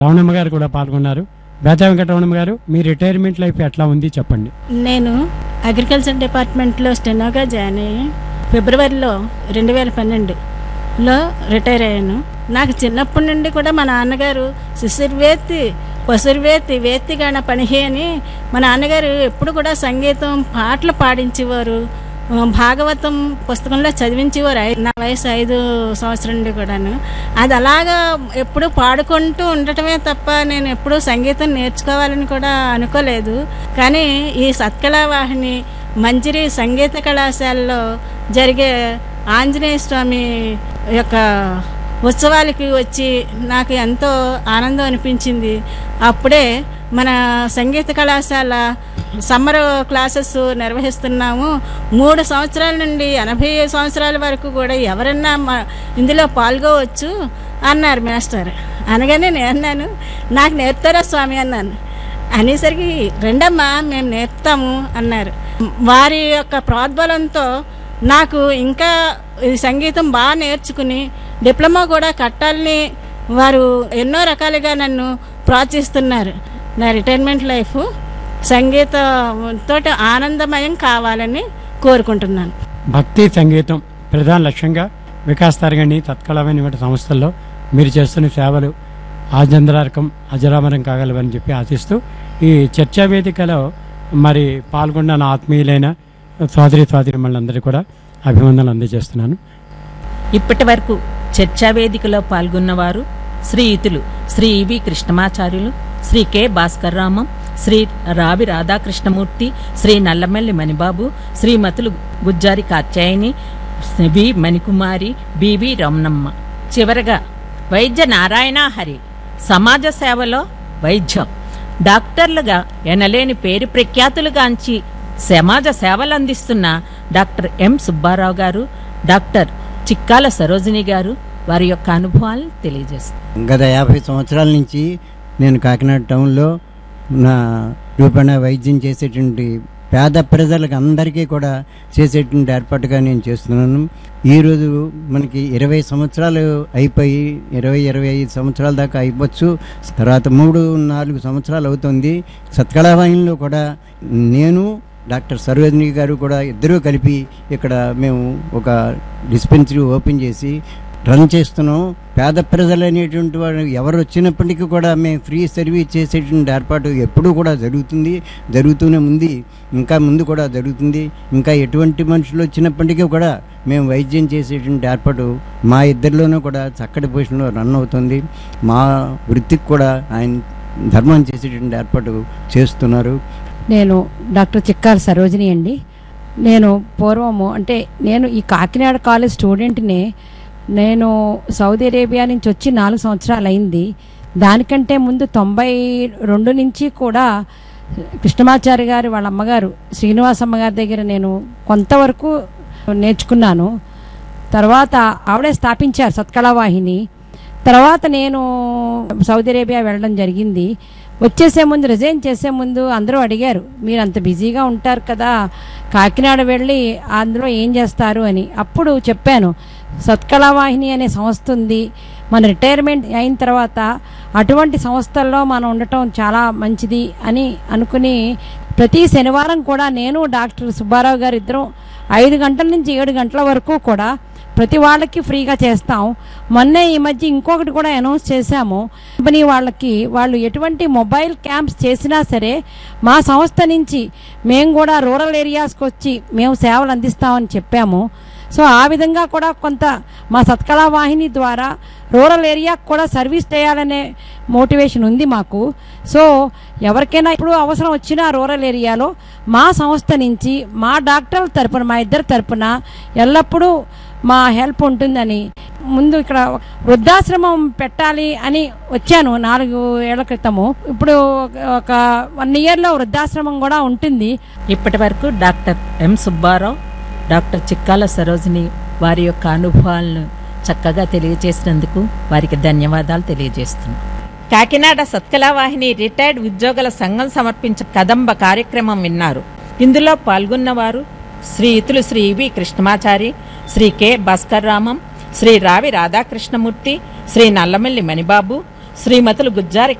రమణమ్మ గారు కూడా పాల్గొన్నారు బేతా వెంకటరమణమ్మ గారు మీ రిటైర్మెంట్ లైఫ్ ఎట్లా ఉంది చెప్పండి నేను అగ్రికల్చర్ డిపార్ట్మెంట్లో స్టెనోగా జాయిన్ అయ్యి ఫిబ్రవరిలో రెండు వేల పన్నెండులో రిటైర్ అయ్యాను నాకు చిన్నప్పటి నుండి కూడా మా నాన్నగారు శిశుర్వేత్తి పసురువేత్తి వేత్తిగాన పనిహి అని మా నాన్నగారు ఎప్పుడు కూడా సంగీతం పాటలు పాడించేవారు ఆ, భాగవతం పుస్తకంలో చదివించేవారు ఐ- నా వయసు ఐదు సంవత్సరం నుండి కూడాను అది అలాగా ఎప్పుడు పాడుకుంటూ ఉండటమే తప్ప నేను ఎప్పుడూ సంగీతం నేర్చుకోవాలని కూడా అనుకోలేదు కానీ ఈ సత్కళావాహిని మంజిరి సంగీత కళాశాలలో జరిగే ఆంజనేయ స్వామి యొక్క ఉత్సవాలకి వచ్చి నాకు ఎంతో ఆనందం అనిపించింది అప్పుడే మన సంగీత కళాశాల సమ్మర్ క్లాసెస్ నిర్వహిస్తున్నాము మూడు సంవత్సరాల నుండి ఎనభై సంవత్సరాల వరకు కూడా ఎవరన్నా మా ఇందులో పాల్గొవచ్చు అన్నారు మాస్టర్ అనగానే నేను అన్నాను నాకు నేర్పుతారా స్వామి అన్నాను అనేసరికి రెండమ్మా మేము నేర్పుతాము అన్నారు వారి యొక్క ప్రోద్బలంతో నాకు ఇంకా ఈ సంగీతం బాగా నేర్చుకుని డిప్లొమా కూడా కట్టాలని వారు ఎన్నో రకాలుగా నన్ను ప్రోత్సహిస్తున్నారు నా రిటైర్మెంట్ లైఫ్ సంగీతంతో ఆనందమయం కావాలని కోరుకుంటున్నాను భక్తి సంగీతం ప్రధాన లక్ష్యంగా వికాస్ తరగని తత్కాలమైన వంటి సంస్థల్లో మీరు చేస్తున్న సేవలు ఆజంద్రారకం అజరామరం కాగలవని చెప్పి ఆశిస్తూ ఈ చర్చా వేదికలో మరి పాల్గొన్న నా ఆత్మీయులైన సోదరి సోదరి అందరికీ కూడా అభివందనలు అందజేస్తున్నాను ఇప్పటి వరకు చర్చా వేదికలో పాల్గొన్నవారు శ్రీయుతులు శ్రీ ఇవి కృష్ణమాచార్యులు శ్రీ కె భాస్కర్ రామం శ్రీ రావి రాధాకృష్ణమూర్తి శ్రీ నల్లమల్లి మణిబాబు శ్రీమతులు గుజ్జారి కాత్యాయని వి మణికుమారి బివి రమణమ్మ చివరగా వైద్య నారాయణ హరి సమాజ సేవలో వైద్యం డాక్టర్లుగా ఎనలేని పేరు ప్రఖ్యాతులుగాంచి సమాజ సేవలు అందిస్తున్న డాక్టర్ ఎం సుబ్బారావు గారు డాక్టర్ చిక్కాల సరోజిని గారు వారి యొక్క అనుభవాలను తెలియజేస్తారు గత యాభై సంవత్సరాల నుంచి నేను కాకినాడ టౌన్లో నా రూపేణ వైద్యం చేసేటువంటి పేద ప్రజలకు అందరికీ కూడా చేసేటువంటి ఏర్పాటుగా నేను చేస్తున్నాను ఈరోజు మనకి ఇరవై సంవత్సరాలు అయిపోయి ఇరవై ఇరవై ఐదు సంవత్సరాల దాకా అయిపోవచ్చు తర్వాత మూడు నాలుగు సంవత్సరాలు అవుతుంది సత్కళావాహినిలో కూడా నేను డాక్టర్ సరోజిని గారు కూడా ఇద్దరూ కలిపి ఇక్కడ మేము ఒక డిస్పెన్సరీ ఓపెన్ చేసి రన్ చేస్తున్నాం పేద ప్రజలు అనేటువంటి వారు ఎవరు వచ్చినప్పటికీ కూడా మేము ఫ్రీ సర్వీస్ చేసేటువంటి ఏర్పాటు ఎప్పుడూ కూడా జరుగుతుంది జరుగుతూనే ఉంది ఇంకా ముందు కూడా జరుగుతుంది ఇంకా ఎటువంటి మనుషులు వచ్చినప్పటికీ కూడా మేము వైద్యం చేసేటువంటి ఏర్పాటు మా ఇద్దరిలోనూ కూడా చక్కటి పొజిషన్లో రన్ అవుతుంది మా వృత్తికి కూడా ఆయన ధర్మం చేసేటువంటి ఏర్పాటు చేస్తున్నారు నేను డాక్టర్ చిక్కాల సరోజిని అండి నేను పూర్వము అంటే నేను ఈ కాకినాడ కాలేజ్ స్టూడెంట్ని నేను సౌదీ అరేబియా నుంచి వచ్చి నాలుగు సంవత్సరాలు అయింది దానికంటే ముందు తొంభై రెండు నుంచి కూడా కృష్ణమాచారి గారు వాళ్ళ అమ్మగారు శ్రీనివాసమ్మ గారి దగ్గర నేను కొంతవరకు నేర్చుకున్నాను తర్వాత ఆవిడే స్థాపించారు సత్కళావాహిని తర్వాత నేను సౌదీ అరేబియా వెళ్ళడం జరిగింది వచ్చేసే ముందు రిజైన్ చేసే ముందు అందరూ అడిగారు మీరు అంత బిజీగా ఉంటారు కదా కాకినాడ వెళ్ళి అందులో ఏం చేస్తారు అని అప్పుడు చెప్పాను సత్కళావాహిని అనే సంస్థ ఉంది మన రిటైర్మెంట్ అయిన తర్వాత అటువంటి సంస్థల్లో మనం ఉండటం చాలా మంచిది అని అనుకుని ప్రతి శనివారం కూడా నేను డాక్టర్ సుబ్బారావు గారు ఇద్దరం ఐదు గంటల నుంచి ఏడు గంటల వరకు కూడా ప్రతి వాళ్ళకి ఫ్రీగా చేస్తాం మొన్నే ఈ మధ్య ఇంకొకటి కూడా అనౌన్స్ చేశాము కంపెనీ వాళ్ళకి వాళ్ళు ఎటువంటి మొబైల్ క్యాంప్స్ చేసినా సరే మా సంస్థ నుంచి మేము కూడా రూరల్ ఏరియాస్కి వచ్చి మేము సేవలు అందిస్తామని చెప్పాము సో ఆ విధంగా కూడా కొంత మా సత్కళా వాహిని ద్వారా రూరల్ ఏరియాకు కూడా సర్వీస్ చేయాలనే మోటివేషన్ ఉంది మాకు సో ఎవరికైనా ఇప్పుడు అవసరం వచ్చినా రూరల్ ఏరియాలో మా సంస్థ నుంచి మా డాక్టర్ల తరపున మా ఇద్దరి తరపున ఎల్లప్పుడూ మా హెల్ప్ ఉంటుందని ముందు ఇక్కడ వృద్ధాశ్రమం పెట్టాలి అని వచ్చాను నాలుగు ఏళ్ల క్రితము ఇప్పుడు ఒక వన్ ఇయర్లో వృద్ధాశ్రమం కూడా ఉంటుంది ఇప్పటి వరకు doctor M Subbarao doctor Chikkala Sarojini వారి యొక్క అనుభవాలను చక్కగా తెలియజేసినందుకు వారికి ధన్యవాదాలు తెలియజేస్తున్నాం కాకినాడ సత్కళావాహిని రిటైర్డ్ ఉద్యోగుల సంఘం సమర్పించిన కదంబ కార్యక్రమం విన్నారు ఇందులో పాల్గొన్నవారు శ్రీయుతులు శ్రీ వి కృష్ణమాచారి శ్రీ కె భాస్కర్ రామం శ్రీ రావి రాధాకృష్ణమూర్తి శ్రీ నల్లమల్లి మణిబాబు శ్రీమతులు గుజ్జారి